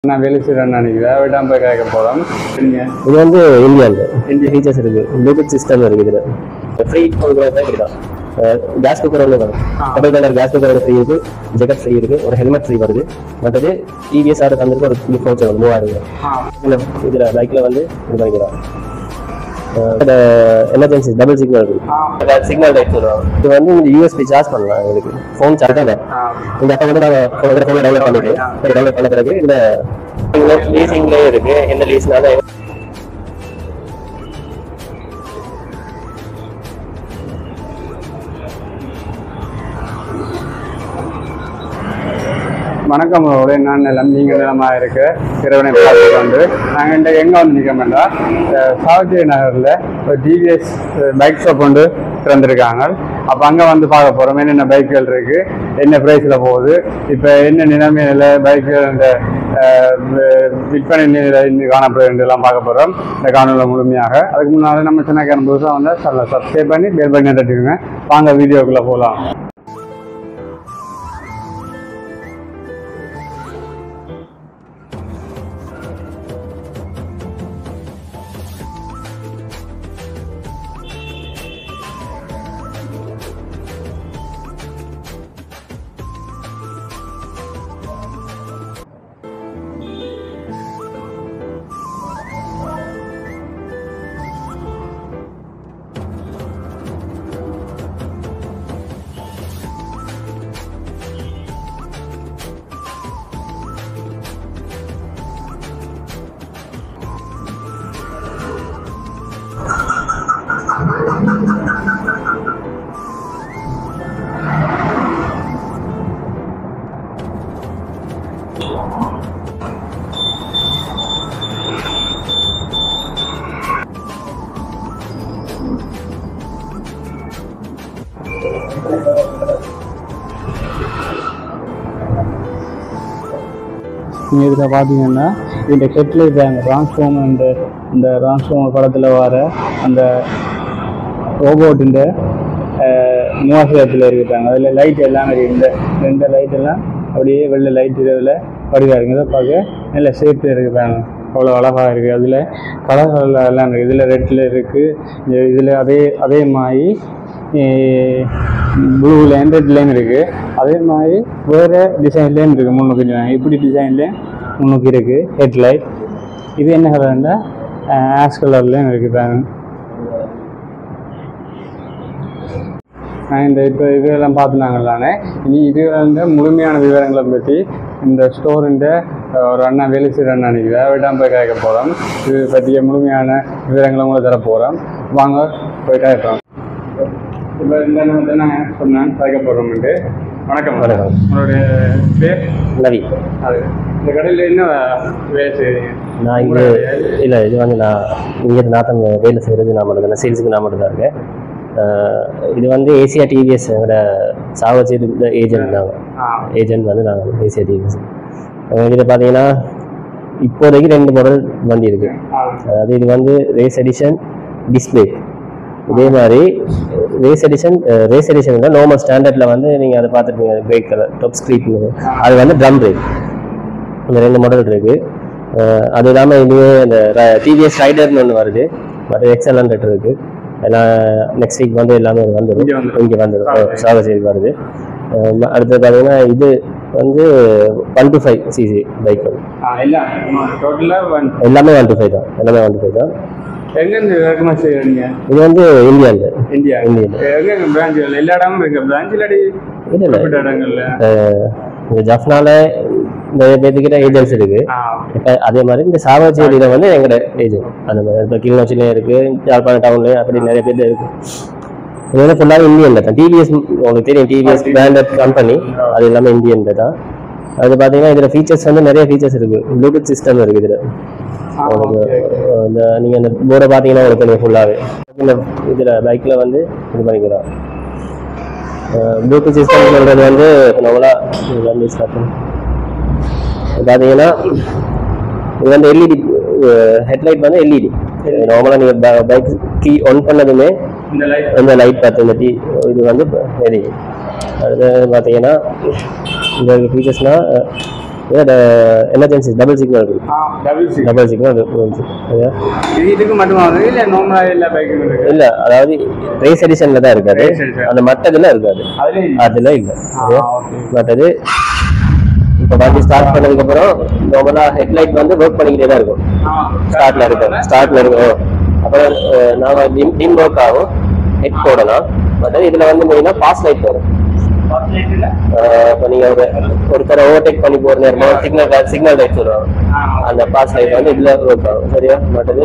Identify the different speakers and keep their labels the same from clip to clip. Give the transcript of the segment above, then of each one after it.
Speaker 1: நான் வேலை செய்கிறேன்னு நினைக்கிறேன் விடாம போய் கேட்க போகிறோம் நீங்கள்
Speaker 2: இது வந்து இந்தியாவில் இந்திய ஃபீச்சர்ஸ் இருக்கு ப்ளூடூத் சிஸ்டம் இருக்குது இதில் ஃப்ரீ கொடுக்குறது இப்படி தான் கேஸ் குக்கர் ஒன்று வரும் double colour gas cooker free இருக்கு ஜெக்கெட் ஃப்ரீ இருக்கு ஒரு ஹெல்மெட் ஃப்ரீ வருது மற்றது டிவிஎஸ் ஆர் தந்திருக்கு ஒரு கிஃப்ட் வவுச்சர் வரும் மூவாயிரம் இதில் இதில் பைக்கில் வந்து இது பண்ணிக்கிறோம் எமர்ஜென்சி டபுள் சிக்னல் இருக்கு சிக்னல் லைட் சொல்லுவாங்க இது வந்து இந்த யூஎஸ்பி சார்ஜ் பண்ணலாம் எங்களுக்கு ஃபோன் சார்ஜ் தான் இந்த அப்போ வந்து நாங்கள் ஃபோன் டவுன்லோட் பண்ணிட்டு டவுன்லோட் பண்ண பிறகு இந்த லீசிங்லேயே இருக்கு எந்த லீஸ்னால
Speaker 1: வணக்கம் அவர்களே நான் நிலம் நீங்கள் நிலமாக இருக்கு இறைவனை பார்த்து கொண்டு நாங்கள் இந்த எங்கே வந்து நிற்கமெண்டா சாவித்திரி நகரில் ஒரு டிவிஎஸ் பைக் ஷாப் வந்து திறந்திருக்காங்க அப்போ அங்கே வந்து பார்க்க போகிறோம் என்னென்ன பைக்குகள் இருக்குது என்ன ப்ரைஸில் போகுது இப்போ என்ன நிலைமையில் பைக்குகள் இந்த அஹ், வி- விற்பனை நிலையில் காணப்படுகிறதெல்லாம் பார்க்க போகிறோம் இந்த காணொலியில் முழுமையாக அதுக்கு முன்னால் நம்ம சின்னக்காரன் புதுசாக வந்து சப்ஸ்கிரைப் பண்ணி பேர் பண்ணி தட்டிடுங்க வாங்க வீடியோக்குள்ளே போகலாம் நீங்கள் இதில் பார்த்தீங்கன்னா இந்த ஹெட்லைட் அந்த டிரான்ஸ்ஃபார்மர் இந்த இந்த டிரான்ஸ்ஃபார்மர் படத்தில் வர அந்த ரோபோட்டின் மூவாசிரத்தில் இருக்கிறாங்க அதில் லைட் எல்லாம் இருக்கு இந்த ரெண்டு லைட் எல்லாம் அப்படியே வெள்ளை லைட் இதில் வடிவாக இருக்குது இதை பார்க்க நல்ல ஷேப்பில் இருக்கிறாங்க அவ்வளோ அழகாக இருக்குது அதில் கலர்கள் எல்லாம் இருக்குது இதில் ரெட்டில் இருக்குது இதில் அதே அதே மாதிரி ப்ளூ லைன் ரெட் லைன் இருக்குது அதே மாதிரி வேறு டிசைன்லேயும் இருக்குது முன்னுக்கு design. இப்படி டிசைன்லேயும் முன்னுக்கு இருக்குது ஹெட்லைட் இது என்ன கலர்னா ஆஷ் கலர்லேயும் இருக்குதாங்க நான் இந்த இப்போ இதெல்லாம் பார்த்துனாங்களானே இனி இது வந்து முழுமையான விவரங்களை பற்றி இந்த ஸ்டோருன்ற ஒரு அண்ணா வேலை செய்கிற அண்ணா நினைக்கிறேன் விடாம போய் கேட்க போகிறோம் இது பற்றிய முழுமையான விவரங்களை உங்களுக்கு தர போகிறோம் வாங்க போய் கேட்போம் இப்போ இந்த வந்து நான் சொன்னேன் கேட்க போகிறோம்ட்டு வணக்கம்
Speaker 2: வணக்கம்.
Speaker 1: உங்களுடைய பேர்
Speaker 2: நவி
Speaker 1: அது இந்த கடையில் என்ன வேலை செய்கிறீங்க
Speaker 2: நான் இங்கே இல்லை இது வந்து நான் இங்கே நான் தான் வேலை செய்கிறது நான் மட்டும் தான் சேல்ஸுக்கு நான் மட்டும் தான் இருக்கேன் ஆஹ் இது வந்து ஏசியா டிவிஎஸ் எங்களோட சாவச்சி ஏஜென்ட் நாங்கள்
Speaker 1: ஆ
Speaker 2: ஏஜென்ட் வந்து நாங்கள் ஏசியா டிவிஎஸ் இதில் பார்த்தீங்கன்னா இப்போதைக்கு ரெண்டு மாடல் வண்டி இருக்கு
Speaker 1: ஆ
Speaker 2: அதாவது இது வந்து ரேஸ் எடிஷன் டிஸ்பிளே இதே மாதிரி race edition race edition normal ஸ்டாண்டர்டில் வந்து நீங்கள் அதை பார்த்துருப்பீங்க பிரேக் கலர் டாப் ஸ்க்ரீட் அது வந்து ட்ரம் பிரேக் இந்த ரெண்டு மாடல் இருக்கு அஹ் அது இல்லாமல் இதுவே இந்த டிவிஎஸ் ரைடர்னு ஒன்று வருது மற்ற எக்ஸல் ஹண்ட்ரட் இருக்கு எல்லாம் நெக்ஸ்ட் வீக் வந்து எல்லாமே
Speaker 1: இங்க
Speaker 2: வந்துடும்
Speaker 1: வந்துரும்.
Speaker 2: இங்கே வந்துடும் சாகசேரி வருது அஹ் அடுத்து பார்த்தீங்கன்னா இது வந்து one two five CC bike
Speaker 1: ஆ இல்லை டோட்டலாக ஒன்
Speaker 2: எல்லாமே ஒன் டு ஃபைவ் தான் எல்லாமே ஒன் டு ஃபைவ் தான்
Speaker 1: எங்கேருந்து இறக்குமதி செய்கிறீங்க
Speaker 2: இது வந்து இந்தியாவில்
Speaker 1: இந்தியா
Speaker 2: இந்தியாவில்
Speaker 1: எங்க பிரான்ச்சுகள் எல்லா இடமும் இருக்கு பிரான்ச் இல்லாட்டி
Speaker 2: இல்லை இல்லை
Speaker 1: குறிப்பிட்ட இடங்கள்ல
Speaker 2: இந்த ஜஃப்னால நிறைய பேர்த்துக்கிட்ட ஏஜென்ட்ஸ் இருக்கு
Speaker 1: ஆ
Speaker 2: இப்ப அதே மாதிரி இந்த சாவச்சேரியில வந்து எங்களோட ஏஜென்ட் அந்த மாதிரி இப்போ கிளிநொச்சிலையும் இருக்கு யாழ்ப்பாணம் டவுன்லயும் அப்படி நிறைய பேர் இருக்கு இது வந்து ஃபுல்லாக இந்தியன்ல தான் டிவிஎஸ் உங்களுக்கு தெரியும் டிவிஎஸ் பிராண்டட் கம்பெனி அது எல்லாமே இந்தியன்ல தான் அது பார்த்தீங்கன்னா இதில் ஃபீச்சர்ஸ் வந்து நிறைய ஃபீச்சர்ஸ் இருக்கு ப்ளூடூத் சிஸ்டம் இருக்கு இதில்
Speaker 1: ஆ,
Speaker 2: உங்களுக்கு
Speaker 1: okay, okay.
Speaker 2: இந்த நீங்கள் இந்த போர்டை பார்த்தீங்கன்னா உங்களுக்கு தெரியும் ஃபுல்லாகவே இந்த இதில் பைக்கில் வந்து இது பண்ணிக்கலாம் ப்ளூடூத் சிஸ்டம் சொல்கிறது வந்து நார்மலாக வந்து ஸ்டார்ட் பண்ணி பார்த்தீங்கன்னா இது வந்து எல்இடி ஹெட்லைட் வந்து எல்இடி நார்மலாக நீங்கள் பைக் கீ ஆன் பண்ணதுமே
Speaker 1: இந்த லைட்
Speaker 2: இந்த லைட் பார்த்து இந்த டீ இது வந்து எரியும் அடுத்து பார்த்தீங்கன்னா இந்த ஃபீச்சர்ஸ்னால் இதோட எமர்ஜென்சி டபுள் சிக்னல் இருக்கு
Speaker 1: ஆ டபுள் சி
Speaker 2: டபுள் சிக்னல் இருந்துச்சு சரியா?
Speaker 1: இது இதுக்கு மட்டுமா வருது இல்லை நார்மலா எல்லா பைக்கும் இருக்கு
Speaker 2: இல்ல அதாவது ரேஸ் எடிஷன்ல தான் இருக்காது
Speaker 1: Race edition.
Speaker 2: அந்த மட்டதுல இருக்காது
Speaker 1: அதுலேயும்
Speaker 2: அதுல இல்ல
Speaker 1: ஆ
Speaker 2: சரியா?
Speaker 1: ஓகே
Speaker 2: மற்றது இப்போ வண்டி ஸ்டார்ட் பண்ணதுக்கு அப்புறம் நார்மலா ஹெட்லைட் வந்து ஒர்க் பண்ணிக்கிட்டே தான் இருக்கும்
Speaker 1: ஆ
Speaker 2: ஸ்டார்ட்ல இருக்கும் ஸ்டார்ட்ல இருக்கும் அப்புறம் அஹ், நாம டிம் டிம் ஒர்க் ஆகும் ஹெட் போடலாம் மற்றது இதுல வந்து மெயினா பாஸ் லைட் வரும்
Speaker 1: ஃபர்ஸ்ட் லைட்டில்
Speaker 2: இப்போ நீங்க ஒரு ஒருத்தரை ஓவர்டேக் பண்ணி போற நேரமா சிக்னல் சிக்னல் லைட் சொல்லுவாங்க
Speaker 1: ஆ
Speaker 2: அந்த பாஸ் லைட் வந்து இதுல ஒர்க் ஆகும் சரியா மற்றது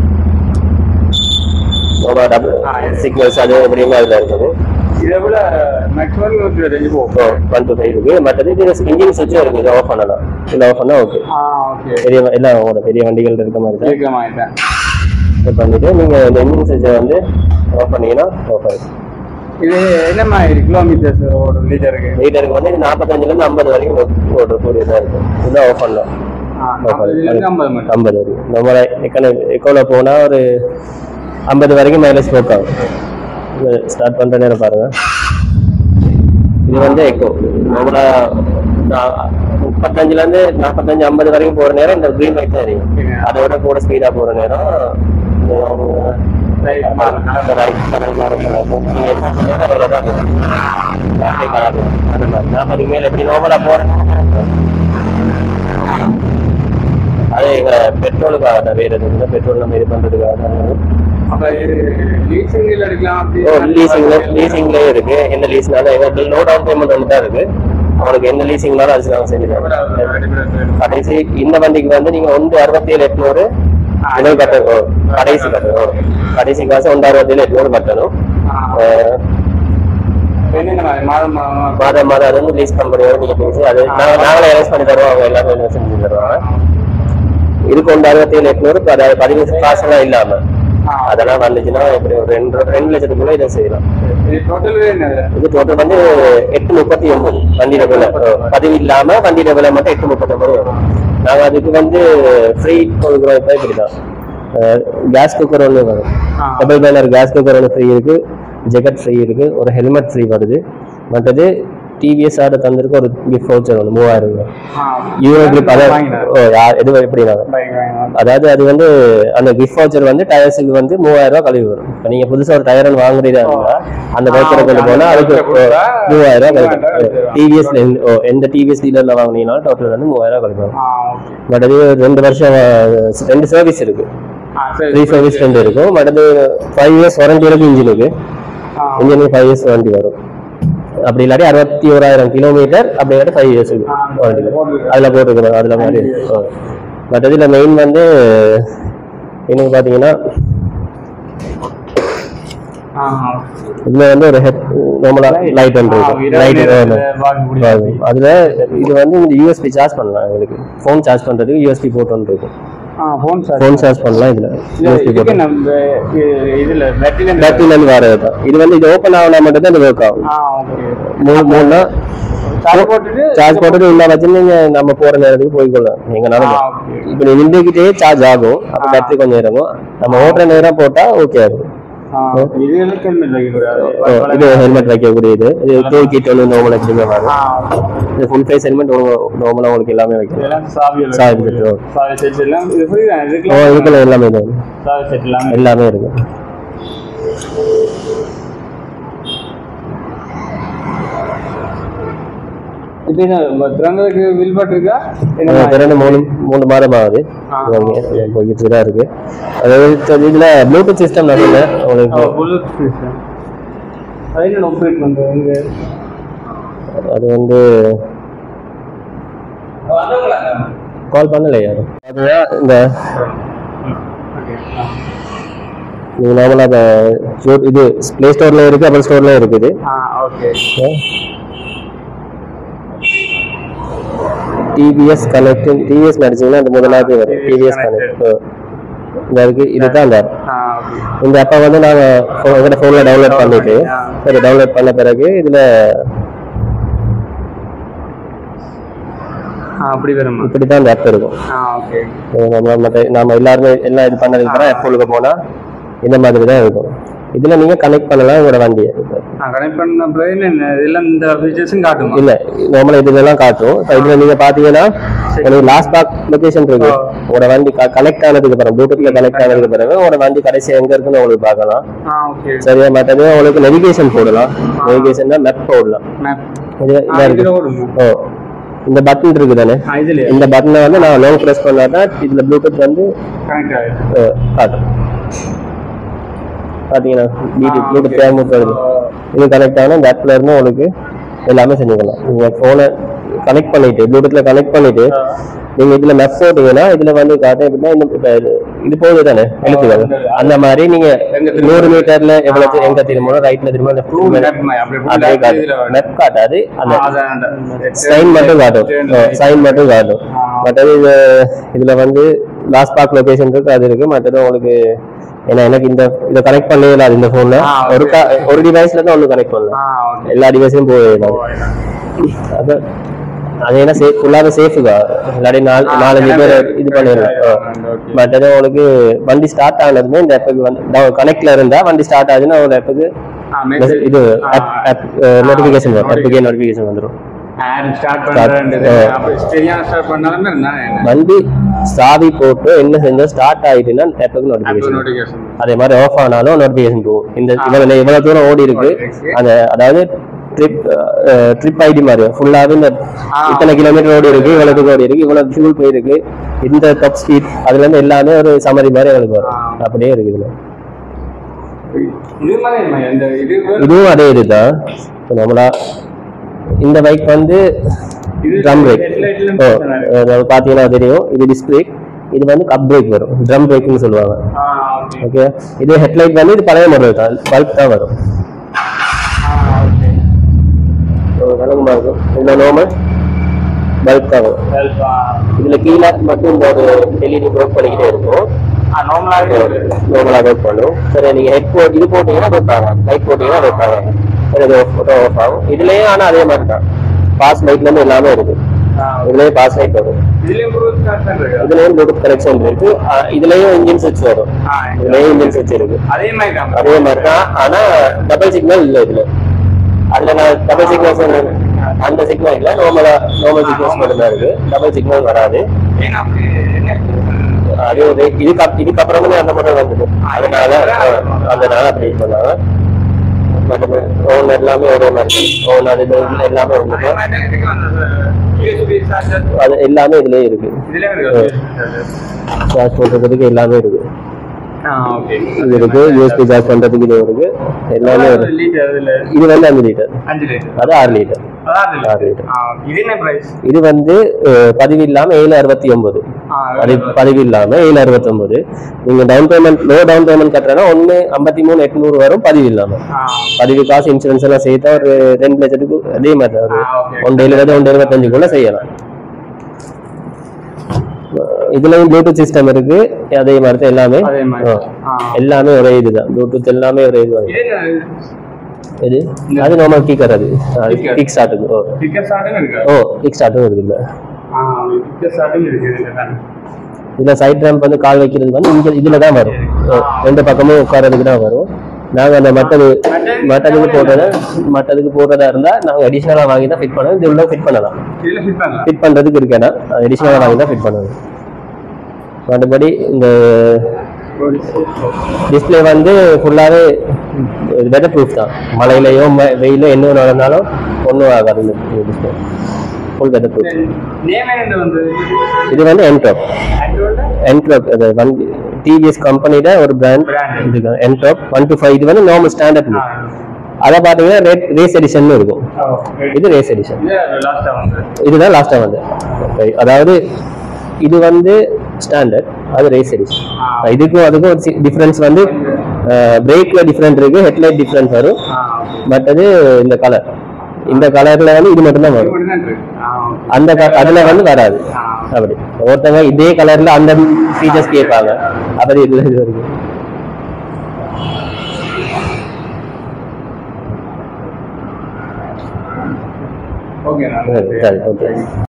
Speaker 2: டபுள்
Speaker 1: ஆ, yes.
Speaker 2: சிக்னல்ஸ் அது எப்படியுமே அதுல இருக்குது
Speaker 1: இதை விட மேக்ஸிமம் ஒரு ரெண்டு போகும்
Speaker 2: ஸோ ஒன் டூ ஃபைவ் இருக்கு மற்றது இது இன்ஜின் சுவிட்சும் இருக்கு இதை ஆஃப் பண்ணலாம் இதை ஆஃப் பண்ணா ஓகே
Speaker 1: ஆ ஓகே
Speaker 2: பெரிய எல்லாம் ஓடும் பெரிய வண்டிகள் இருக்க மாதிரி தான்
Speaker 1: கேட்க மாட்டேன்
Speaker 2: இது பண்ணிட்டு நீங்க இந்த இன்ஜின் சுவிட்சை வந்து ஆஃப் பண்ணீங்கன்னா ஆஃப் ஆயிடும்
Speaker 1: இது என்ன மாதிரி கிலோமீட்டர்ஸ் ஒரு லிட்டருக்கு
Speaker 2: லிட்டருக்கு வந்து இது நாற்பத்தஞ்சுல இருந்து ஐம்பது வரைக்கும் ஓடக்கூடியதா இருக்கும் இதான் ஆஃப் பண்ணலாம்
Speaker 1: நாற்பதுலேருந்து ஐம்பது மட்டும்
Speaker 2: ஐம்பது வரைக்கும் நம்ம எக்கன எக்கோல போனா ஒரு ஐம்பது வரைக்கும் மைலேஜ் ஸ்மோக் ஆகும் ஸ்டார்ட் பண்ற நேரம் பாருங்க இது வந்து எக்கோ நம்மளா முப்பத்தஞ்சுல இருந்து நாற்பத்தஞ்சு ஐம்பது வரைக்கும் போற நேரம் இந்த கிரீன் லைட் தான் எரியும் அதோட கூட ஸ்பீடா போற நேரம்
Speaker 1: Right, மாறும்.
Speaker 2: அந்த right colour மாறும் colour. நீங்க என்ன சொன்னீங்களோ அவ்வளவுதான் இருக்கும். அப்படியே colour இருக்கும். அந்த மாதிரி. நாற்பதுக்கு மேல எப்படி நார்மலா போறேன் அது எங்க பெட்ரோலுக்காக தான் வேற எதுவும் இல்லை பெட்ரோல் நம்ம இது பண்றதுக்காக தான்
Speaker 1: அப்ப இது லீசிங்கில் எடுக்கலாம் அப்படி
Speaker 2: ஓ லீசிங்ல லீசிங்லயே இருக்கு எந்த லீஸ்னாலும் எங்க லோ டவுன் பேமெண்ட் வந்து தான் இருக்கு அவங்களுக்கு எந்த லீசிங்னாலும் அது நாங்கள் செஞ்சு தரோம் கடைசி இந்த வண்டிக்கு வந்து நீங்க ஒன்று அறுபத்தி ஏழு எட்நூறு இதை கட்டணும் கடைசி கட்டணும் கடைசி காசு ஒன்று அறுபத்தி ஏழு எட்நூறு கட்டணும் அஹ்,
Speaker 1: என்னென்ன மாதிரி மாதம் மாதம்
Speaker 2: மாதம் மாதம் அது வந்து லீஸ் கம்பெனியோட நீங்க பேசி அது நாங்க- நாங்களே அரேஞ்ச் பண்ணி தருவோம் அவங்க எல்லாமே arrange செஞ்சு தருவாங்க இதுக்கு ஒன்று அறுபத்தி ஏழு எட்நூறு அதாவது பதினஞ்சு காசுலாம் இல்லாம அதெல்லாம் வந்துச்சுன்னா இப்படி ஒரு ரெண்டு ரெண்டு லட்சத்துக்குள்ள இதை செய்யலாம்
Speaker 1: இது டோட்டல் என்னது
Speaker 2: இது டோட்டல் வந்து எட்டு முப்பத்தி ஒன்பது வண்டியில விலை பதிவு இல்லாம வண்டியில விலை மட்டும் எட்டு முப்பத்தி ஒன்பது வரும் நாங்க அதுக்கு வந்து ஃப்ரீ கொடுக்குறோம் இப்போ இப்படிதான் கேஸ் குக்கர் ஒன்று வரும்
Speaker 1: ஆ.
Speaker 2: டபுள் பேனர் கேஸ் குக்கர் ஒன்று ஃப்ரீ இருக்கு ஜெக்கெட் ஃப்ரீ இருக்கு ஒரு ஹெல்மெட் ஃப்ரீ வருது மற்றது டிவிஎஸ் ஆட தந்திருக்கு ஒரு கிஃப்ட் வவுச்சர் ஒன்று மூவாயிரம் ரூபாய் யூரோ கிளிப் அதாவது ஓ யார் எது எப்படினா
Speaker 1: பைக் வாங்கினாலும்
Speaker 2: அதாவது அது வந்து அந்த கிஃப்ட் வவுச்சர் வந்து டயர்ஸுக்கு வந்து மூவாயிரம் ரூபாய் கழிவு வரும் இப்போ நீங்க புதுசா ஒரு டயர் ஒன்று வாங்குறதா இருந்தா அந்த வவுச்சரை கொண்டு போனா அதுக்கு
Speaker 1: கொடுத்தா
Speaker 2: மூவாயிரம் ரூபாய்
Speaker 1: மூவாயிரம் ரூபாய்
Speaker 2: கழிவு டிவிஎஸ்ல எந்த டிவிஎஸ் டீலர்ல வாங்குனீங்கனாலும் டோட்டல் வந்து மூவாயிரம் ரூபாய் கழிவு
Speaker 1: ஆ ஓகே
Speaker 2: பட் அது ரெண்டு வருஷம் அஹ், ரெண்டு சர்வீஸ் இருக்கு
Speaker 1: ஆ சரி
Speaker 2: த்ரீ சர்வீஸ் ரெண்டு இருக்கும் பட் அது ஃபைவ் இயர்ஸ் வாரண்டி இருக்கு இன்ஜினுக்கு
Speaker 1: ஆ
Speaker 2: இன்ஜினுக்கு ஃபைவ் இயர்ஸ் வாரண்டி வரும் அப்படி இல்லாட்டி அறுபத்தி ஓராயிரம் கிலோமீட்டர் அப்படி இல்லாட்டி ஃபைவ் இயர்ஸ்
Speaker 1: ஆ,
Speaker 2: வாரண்டி
Speaker 1: போட்டிருக்கு.
Speaker 2: அதில் போட்டுருக்கணும் அதில் மாதிரி பட் இதில் மெயின் வந்து எனக்கு பார்த்தீங்கன்னா
Speaker 1: ஆ
Speaker 2: இதுல வந்து ஒரு ஹெட் நார்மலா லைட் ஒன்று
Speaker 1: ஆ,
Speaker 2: இருக்கும்
Speaker 1: இரவு
Speaker 2: லைட்
Speaker 1: நேரத்துல பார்க்கக்கூடிய
Speaker 2: அதுல இது வந்து இந்த யூஎஸ்பி சார்ஜ் பண்ணலாம் எங்களுக்கு ஃபோன் சார்ஜ் பண்றதுக்கு யூஎஸ்பி போர்ட் ஒன்று இருக்கும்
Speaker 1: ஆ ஃபோன் சார்
Speaker 2: ஃபோன் சார்ஜ் பண்ணலாம் இதுல யூஎஸ்பி
Speaker 1: இதுக்கு
Speaker 2: போர்ட்
Speaker 1: நம்ம இ- இதுல பேட்டரியில
Speaker 2: பேட்டரியில இருந்து வரது தான் இது வந்து இது ஓப்பன் ஆகினா மட்டும் தான் இது ஒர்க் ஆகும்
Speaker 1: ஆ ஓகே
Speaker 2: மூணு மூணுனா
Speaker 1: சார்ஜ் போட்டுட்டு
Speaker 2: சார்ஜ் போட்டுட்டு உள்ள வச்சு நீங்க நம்ம போற நேரத்துக்கு போய்க்கொள்ளலாம் நீங்க
Speaker 1: ஆ
Speaker 2: நடக்கும்
Speaker 1: ஓகே
Speaker 2: இப்போ நீ நின்றுக்கிட்டே சார்ஜ் ஆகும் அப்போ
Speaker 1: ஆ.
Speaker 2: பேட்டரி கொஞ்சம் இறங்கும் நம்ம ஓட்டுற நேரம் போட்டா ஓகே ஆகும்
Speaker 1: ஆ இது எதுக்கு வைக்கக்கூடாது
Speaker 2: ஓ, இது ஹெல்மெட் வைக்கக்கூடியது இது டூல் கிட் ஒன்று நார்மல் எப்படியுமே வரும்
Speaker 1: ஆ ஓகே
Speaker 2: இது ஃபுல் ஃபேஸ் ஹெல்மெட் நார்மலாக உங்களுக்கு எல்லாமே வைக்கலாம்
Speaker 1: இதெல்லாம் சாவி
Speaker 2: சாவி set ஓ.
Speaker 1: சாவி செட் எல்லாம் இது ஃப்ரீ தான்
Speaker 2: ஓ
Speaker 1: இதுக்கெல்லாம்
Speaker 2: இதுக்குள்ள எல்லாமே இது வரும்.
Speaker 1: சாவி செட் எல்லாமே
Speaker 2: எல்லாமே இருக்கு
Speaker 1: இப்போ இது திறந்ததுக்கு வில் பட் இருக்கா என்ன
Speaker 2: அஹ்
Speaker 1: மாதிரி?
Speaker 2: திறந்து மூணு மூணு மாதம் ஆகுது
Speaker 1: ஆ.
Speaker 2: இங்க போய்கிட்டு தான் இருக்கு அதாவது இதுல ப்ளூடூத் சிஸ்டம் நிறைய
Speaker 1: ஓ,
Speaker 2: உங்களுக்கு
Speaker 1: bullet system. அது என்ன ஆப்ரேட் பண்றது இங்க
Speaker 2: அது வந்து கால் பண்ணல யாரும் அதுதான் இந்த
Speaker 1: ஓகே
Speaker 2: நீங்க நார்மலா அந்த ஷோ- இது பிளே ஸ்டோர்ல இருக்கு அப்புறம் ஸ்டோர்ல இருக்குது
Speaker 1: ஆ ஓகே
Speaker 2: டிவிஎஸ் கனெக்ட் டிவிஎஸ் நடிச்சீங்கன்னா அந்த முதலாவது வரும்
Speaker 1: TVS
Speaker 2: டிவிஎஸ்
Speaker 1: connect.
Speaker 2: கனெக்ட் இந்த இருக்கு இதுதான் அந்த app.
Speaker 1: ஆ ஓகே
Speaker 2: இந்த அப்பா வந்து நாங்க phone- எங்கட ஃபோன்ல டவுன்லோட் பண்ணிட்டு
Speaker 1: ஆ.
Speaker 2: சரி டவுன்லோட் பண்ண பிறகு இதுல
Speaker 1: ஆ அப்படி வருமா
Speaker 2: இப்படி தான் அந்த ஆப் இருக்கும்
Speaker 1: ஆ ஓகே
Speaker 2: இது நம்ம மற்ற நாம எல்லாருமே எல்லாம் இது பண்ணதுக்கு அப்புறம் ஆப் உள்ள போனா இந்த மாதிரி தான் இருக்கும் இதுல நீங்க கனெக்ட் பண்ணலாம் உங்களோட வண்டியை
Speaker 1: நான் கனெக்ட் பண்ண பிறகு என்ன இதெல்லாம் இந்த ஃபீச்சர்ஸும் காட்டுமா
Speaker 2: இல்ல நார்மலா இதுலாம் காட்டும் இப்ப இதுல நீங்க பாத்தீங்கன்னா உங்களுக்கு லாஸ்ட் பாக் லொகேஷன் இருக்கு
Speaker 1: ஆ.
Speaker 2: உங்களோட வண்டி கனெக்ட் ஆனதுக்கு பிறகு ப்ளூடூத்ல கனெக்ட் ஆனதுக்கு பிறகு உங்களோட வண்டி கடைசி எங்க இருக்குன்னு உங்களுக்கு பார்க்கலாம்
Speaker 1: ஆ ஓகே
Speaker 2: சரியா மற்றது உங்களுக்கு நெவிகேஷன் போடலாம் நெவிகேஷன் மேப் போடலாம்
Speaker 1: மேப்
Speaker 2: இது
Speaker 1: ஆ
Speaker 2: இதா
Speaker 1: இதுல
Speaker 2: இருக்கு
Speaker 1: ஓடுமா
Speaker 2: ஓ இந்த பட்டன் இருக்கு தானே
Speaker 1: ஆ இதுல
Speaker 2: இந்த பட்டனை வந்து நான் லாங் ப்ரெஸ் பண்ணாதான் இதுல ப்ளூடூத் வந்து
Speaker 1: கனெக்ட் ஆயிடுச்சு
Speaker 2: அஹ், காட்டும் பாத்தீங்கன்னா ப்ளூடூத் ப்ளூடூத் தேவை வருது இது கனெக்ட் ஆனா இந்த ஆப்ல இருந்து உங்களுக்கு எல்லாமே செஞ்சுக்கலாம் நீங்க போனை கனெக்ட் பண்ணிட்டு ப்ளூடூத்ல கனெக்ட் பண்ணிட்டு நீங்க இதுல மெப் போட்டீங்கன்னா இதுல வந்து காட்டும் எப்படின்னா இந்த இப்ப இது- இது போகுது தானே எழுத்துக்கள் அந்த மாதிரி நீங்க
Speaker 1: எங்க திரும்ப-
Speaker 2: நூறு மீட்டர்ல எவ்வளவு எங்க திரும்பணும் ரைட்ல திரும்ப left
Speaker 1: True
Speaker 2: திரும்ப
Speaker 1: map மாதிரி, அப்படி full
Speaker 2: அப்படியே
Speaker 1: map இதுல
Speaker 2: காட்டும்
Speaker 1: வரும்.
Speaker 2: மெப் காட்டாது அந்த
Speaker 1: ஆ, அதான் அந்த
Speaker 2: சைன் மட்டும் காட்டும்
Speaker 1: turn
Speaker 2: சைன் மட்டும் காட்டும்
Speaker 1: ஆ.
Speaker 2: மற்றது இது இதுல வந்து லாஸ்ட் பார்க் லொகேஷன் இருக்கு அது இருக்கு மற்றது உங்களுக்கு ஏன்னா எனக்கு இந்த இதை கனெக்ட் பண்ணவே இல்லாது இந்த போன்ல
Speaker 1: ஆ,
Speaker 2: ஒரு
Speaker 1: okay.
Speaker 2: க- ஒரு டிவைஸ்ல தான் ஒண்ணு கனெக்ட் பண்ணலாம்
Speaker 1: ஆ ஓகே
Speaker 2: எல்லா டிவைஸும் போக இல்லாது அது அது என்ன சேஃப் ஃபுல்லாவே சேஃபுக்கா இல்லாட்டி நாலு
Speaker 1: ஆ,
Speaker 2: நாலஞ்சு
Speaker 1: எனக்கு
Speaker 2: பேர் இது பண்ணிடுவேன்
Speaker 1: okay.
Speaker 2: மற்றது உங்களுக்கு வண்டி ஸ்டார்ட் ஆனதுமே இந்த ஆப்புக்கு வந்து கனெக்ட்ல இருந்தா வண்டி ஸ்டார்ட் ஆகுதுன்னா ஒரு ஆப்புக்கு
Speaker 1: ஆ message.
Speaker 2: இது
Speaker 1: ஆ,
Speaker 2: நோட்டிபிகேஷன் வரும்
Speaker 1: notification.
Speaker 2: ஆப்புக்கே நோட்டிபிகேஷன் வந்துடும்
Speaker 1: ad start
Speaker 2: Start.
Speaker 1: பண்றேன்றது.
Speaker 2: ஆ.
Speaker 1: அப்ப சரியான start பண்ணாலுமே இருந்தானே என்ன?
Speaker 2: வண்டி சாவி போட்டு என்ன செஞ்சா ஸ்டார்ட் ஆயிட்டுன்னா ஆப்புக்கு
Speaker 1: App
Speaker 2: நோட்டிபிகேஷன்
Speaker 1: notification.
Speaker 2: அதே மாதிரி ஆஃப் ஆனாலும் நோட்டிபிகேஷன் போகும் இந்த
Speaker 1: ஆ.
Speaker 2: இவ்வளவு இவ்வளவு தூரம் ஓடி இருக்கு
Speaker 1: Okay.
Speaker 2: அந்த அதாவது ட்ரிப் ட்ரிப் ஐடி மாதிரி ஃபுல்லாவே இந்த
Speaker 1: ஆ.
Speaker 2: இத்தனை கிலோமீட்டர் ஓடி இருக்கு இவ்வளவு தூரம் ஓடி இருக்கு இவ்வளவு ஃபியூல் போயிருக்கு இந்த டாப் ஸ்பீட் அதுல இருந்து எல்லாமே ஒரு சமரி மாதிரி எங்களுக்கு வரும்
Speaker 1: ஆ.
Speaker 2: அப்படியே இருக்கு இதுல
Speaker 1: இது மாதிரி இல்லைம்மா, இந்த இது
Speaker 2: இதுவும் அதே இதுதான் இப்ப நம்மளா இந்த பைக் வந்து
Speaker 1: இது
Speaker 2: ட்ரம் பிரேக்
Speaker 1: headlight ல பிரச்சனை இருக்கு.
Speaker 2: பாத்தீங்கன்னா தெரியும் இது டிஸ்க் பிரேக் இது வந்து கப் பிரேக் வரும் ட்ரம் பிரேக்னு சொல்லுவாங்க
Speaker 1: ஆ, okay.
Speaker 2: ஓகே இது ஹெட்லைட் வந்து இது பழைய மாடல் தான் பல்ப் தான் வரும்
Speaker 1: ஆ, okay.
Speaker 2: விளங்குமா இருக்கும் இதுல நார்மல் பல்ப் தான் வரும்
Speaker 1: Help, ஆ.
Speaker 2: இதுல கீழே மட்டும் இந்த ஒரு எல்இடி ஒர்க் பண்ணிக்கிட்டே இருக்கும்
Speaker 1: ஆ, normal ஆவே இருக்கு.
Speaker 2: நார்மலாக ஒர்க் பண்ணும் சரி நீங்க ஹெட் போட் இது போட்டீங்கன்னா ஒர்க் ஆகும் லைட் போட்டீங்கன்னா ஒர்க் ஆகும் சரி இது ஃபோட்டோ ஒர்க் ஆகும் இதுலயே ஆனா அதே மாதிரி தான் பாஸ் லைட்ல இருந்து எல்லாமே இருக்கு
Speaker 1: ஆ,
Speaker 2: இதுலயே பாஸ் லைட் வரும்
Speaker 1: இதுலயும் Bluetooth connection இருக்கு.
Speaker 2: இதுலயும் ப்ளூடூத் கனெக்ஷன் இருக்கு அஹ் இதுலயும் இன்ஜின் சுவிட்ச் வரும்
Speaker 1: ஆ,
Speaker 2: இதுலயும் இன்ஜின் சுவிட்ச் இருக்கு
Speaker 1: அதே மாதிரி தான்.
Speaker 2: அதே மாதிரி தான் ஆனா டபுள் சிக்னல் இல்ல இதுல அதுல நான் டபுள் சிக்னல் சொன்னேன் அந்த சிக்னல் இல்ல நார்மலா நார்மல் சிக்னல்ஸ் மட்டும் தான் இருக்கு டபுள் சிக்னல் வராது
Speaker 1: ஏன்னா, அப்படி என்ன?
Speaker 2: அது ஒரு இதுக்கு அப்- இதுக்கு அப்புறமே அந்த மாதிரி வந்தது அதனால அஹ், அதனால அப்படி பண்ணாங்க மற்ற ஓன் எல்லாமே ஒரே மாதிரி ஓன் அது இது இதுல எல்லாமே
Speaker 1: அதே
Speaker 2: வந்துட்டு
Speaker 1: மாதிரி தான் இதுக்கு வந்து USB charger.
Speaker 2: அது எல்லாமே இதுலயே இருக்கு
Speaker 1: இதுலயும் இருக்கு USB charger.
Speaker 2: சார்ஜ் பண்றதுக்கு எல்லாமே இருக்கு
Speaker 1: ஆ, okay.
Speaker 2: இது இருக்கு யூஎஸ்பி சார்ஜ் பண்றதுக்கு இது இருக்கு எல்லாமே
Speaker 1: அதாவது
Speaker 2: இருக்கு
Speaker 1: liter அதுல
Speaker 2: இது வந்து அஞ்சு லிட்டர்
Speaker 1: அஞ்சு லிட்டர்
Speaker 2: அது ஆறு லிட்டர்
Speaker 1: அதாவது
Speaker 2: ஆறு லிட்டர்
Speaker 1: ஆ, இது என்ன பிரைஸ்
Speaker 2: இது வந்து அஹ், பதிவு இல்லாம ஏழு அறுபத்தி ஒன்பது அது பதிவு இல்லாம ஏழு அறுபத்தி ஒன்பது நீங்க down payment low down payment கட்டுறேன்னா ஒன்னு ஐம்பத்தி மூணு எட்நூறு வரும் பதிவு இல்லாம பதிவு காசு இன்சூரன்ஸ் எல்லாம் சேர்த்தா ஒரு ரெண்டு லட்சத்துக்கு அதே மாதிரி தான் ஒரு
Speaker 1: ஆ, okay.
Speaker 2: ஒன்று எழுபது ஒன்று எழுபத்தஞ்சுக்குள்ள செய்யலாம் இதுலயும் ப்ளூடூத் சிஸ்டம் இருக்கு அதே மாதிரி தான் எல்லாமே
Speaker 1: அதே மாதிரி.
Speaker 2: ஆ.
Speaker 1: ஆ.
Speaker 2: எல்லாமே ஒரே இதுதான் ப்ளூடூத் எல்லாமே ஒரே இது
Speaker 1: இது என்ன
Speaker 2: இது அது நார்மல் கீக்கர் அது
Speaker 1: Kicker.
Speaker 2: கிக் ஸ்டார்ட்டுக்கு ஓ
Speaker 1: பிக்கர் ஸ்டார்ட்டும் இருக்கு
Speaker 2: ஓ கிக் ஸ்டார்ட்டும் இருக்கு இல்ல
Speaker 1: ஆ பிக்கர் ஸ்டார்ட்டும் இருக்கு இதுல தான்.
Speaker 2: இதுல சைட் ரேம்ப் வந்து கால் வைக்கிறது வந்து இங்க இதுல தான் வரும் ஓ, ரெண்டு பக்கமும் உட்காரதுக்கு தான் வரும் நாங்க அந்த மட்டது மட்டதுக்கு போடுறத மட்டதுக்கு போடுறதா இருந்தா நாங்க அடிஷனலா வாங்கி தான் ஃபிட் பண்ணணும் இது உள்ள ஃபிட் பண்ணலாம்
Speaker 1: இதுல ஃபிட் பண்ணலாம்
Speaker 2: ஃபிட் பண்றதுக்கு இருக்கேன்னா அடிஷனலா வாங்கி தான் ஃபிட் பண்ணணும் மற்றபடி இந்த டிஸ்ப்ளே வந்து ஃபுல்லாவே வெதர் ப்ரூஃப் தான் மழையிலையோ ம- வெயிலோ என்ன நடந்தாலும் ஒன்றும் ஆகாது இந்த display full weather proof
Speaker 1: name என்ன வந்து
Speaker 2: இது வந்து என்டாப்
Speaker 1: ஆண்ட்ராய்டு
Speaker 2: என்டாப் அது வண்டி டிவிஎஸ் கம்பெனியோட ஒரு பிராண்ட்
Speaker 1: Brand.
Speaker 2: இது என்டாப் ஒன் டு ஃபைவ் இது வந்து நார்மல் ஸ்டாண்டர்ட் அதை பார்த்தீங்கன்னா ரேட் ரேஸ் எடிஷன் இருக்கும் இது ரேஸ் எடிஷன்
Speaker 1: இது லாஸ்டா வந்து
Speaker 2: இதுதான் லாஸ்டா வந்து Okay. அதாவது இது வந்து ஸ்டாண்டர்ட் அது ரேஸ் எடிஷன்
Speaker 1: ஆ.
Speaker 2: இதுக்கும் அதுக்கும் ஒரு டிஃபரன்ஸ் வந்து பிரேக்ல டிஃபரெண்ட் இருக்கு ஹெட்லைட் டிஃபரன்ஸ் வரும்
Speaker 1: ஆ
Speaker 2: பட் அது இந்த கலர் இந்த கலர்ல வந்து இது மட்டும் தான்
Speaker 1: இது
Speaker 2: வரும்
Speaker 1: மட்டும் தான் இருக்கு ஆ
Speaker 2: அந்த க- அதுல வந்து வராது
Speaker 1: ஆ.
Speaker 2: அப்படி ஒருத்தவங்க இதே கலர்ல அந்த ஃபீச்சர்ஸ் கேட்பாங்க அப்படி இதுல இது வரைக்கும்
Speaker 1: ஓகே நான்
Speaker 2: சரி ஓகே